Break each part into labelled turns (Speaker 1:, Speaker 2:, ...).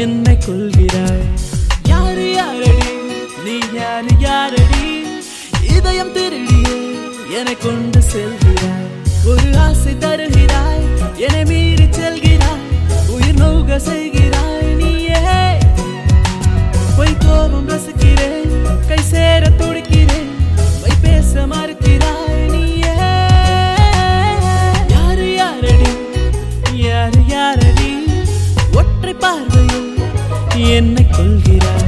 Speaker 1: என்னை கொள்கிறாய் யாரு யாரடி நீ யாரு யாரடி இதயம் திருடியே என்னை கொண்டு செல்கிறாய் ஒரு ஆசை தருகிறாய் என்னை மீறி செல்கிறாய் உயிர் நோக செய்கிறாய் நீயே பொய் கோபம் ரசிக்கிறேன் கை சேர துடிக்கிறேன் வை பேச மறுக்கிறாய் நீயே யாரு யாரடி யாரு யாரடி ஒற்றை பார்வையில் என்னை கொள்கிறாய்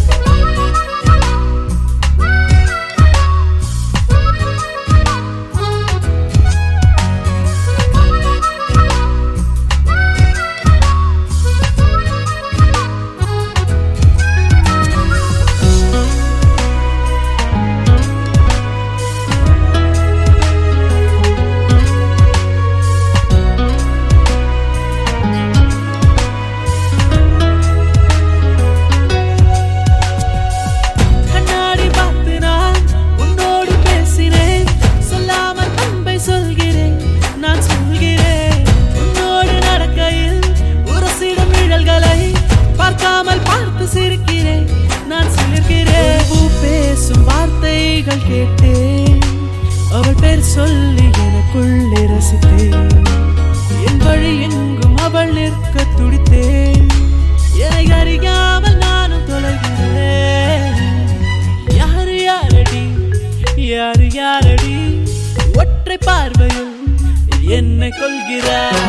Speaker 1: கண்ணாடி பார்த்து நான் உன்னோடு பேசினேன் சொல்லாமல் அன்பை சொல்கிறேன் நான் சொல்கிறேன் உன்னோடு நடக்கையில் உரசிடும் நிழல்களை பார்க்காமல் பார்த்து சிரிக்கிறேன் நான் சிரிக்கிறேன் பூ பேசும் வார்த்தைகள் கேட்டேன் அவள் பேர் சொல்லி எனக்குள்ளே ரசித்தேன் என் வழி எங்கும் அவள் நிற்க துடித்தேன் என்னை அறியாமல் நானும் தொலைகிறேன் யாரு யாரடி யாரு யாரடி ஒற்றை பார்வையில் என்னை கொள்கிறாய்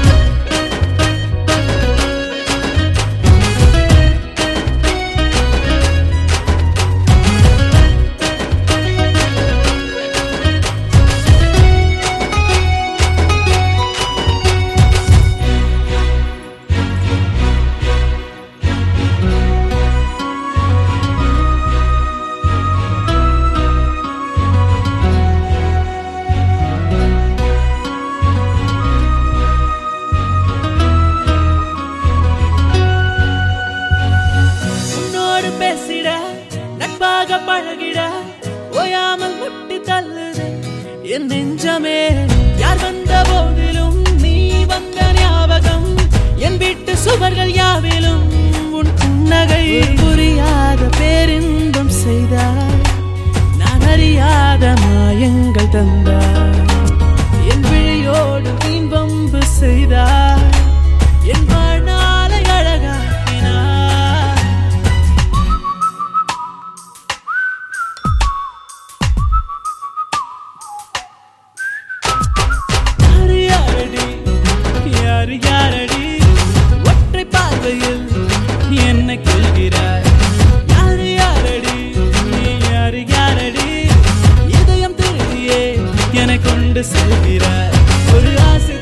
Speaker 1: உன்னோடு பேசிட நட்பாக பழகிட ஓயாமல் முட்டி தள்ளுது என் நெஞ்சமே யார் வந்த போதிலும் நீ வந்த ஞாபகம் என் வீட்டு சுவர்கள் யாவிலும் உன் புன்னகை புரியாத பேரின்பம் செய்தாய் நான் அறியாத மாயங்கள் தந்தாய் என் விழியோடு வீண் வம்பு செய்தாய் என் வாழ்நாளை அழகாக்கினாய் யாரு யாரடி யாரு யாரடி ஒற்றை பார்வையில் என்னை கொள்கிறாய் யாரு யாரடி நீ யாரு யாரடி இதயம் திருடியே என்னை கொண்டு செல்கிறாய் ஒரு ஆசை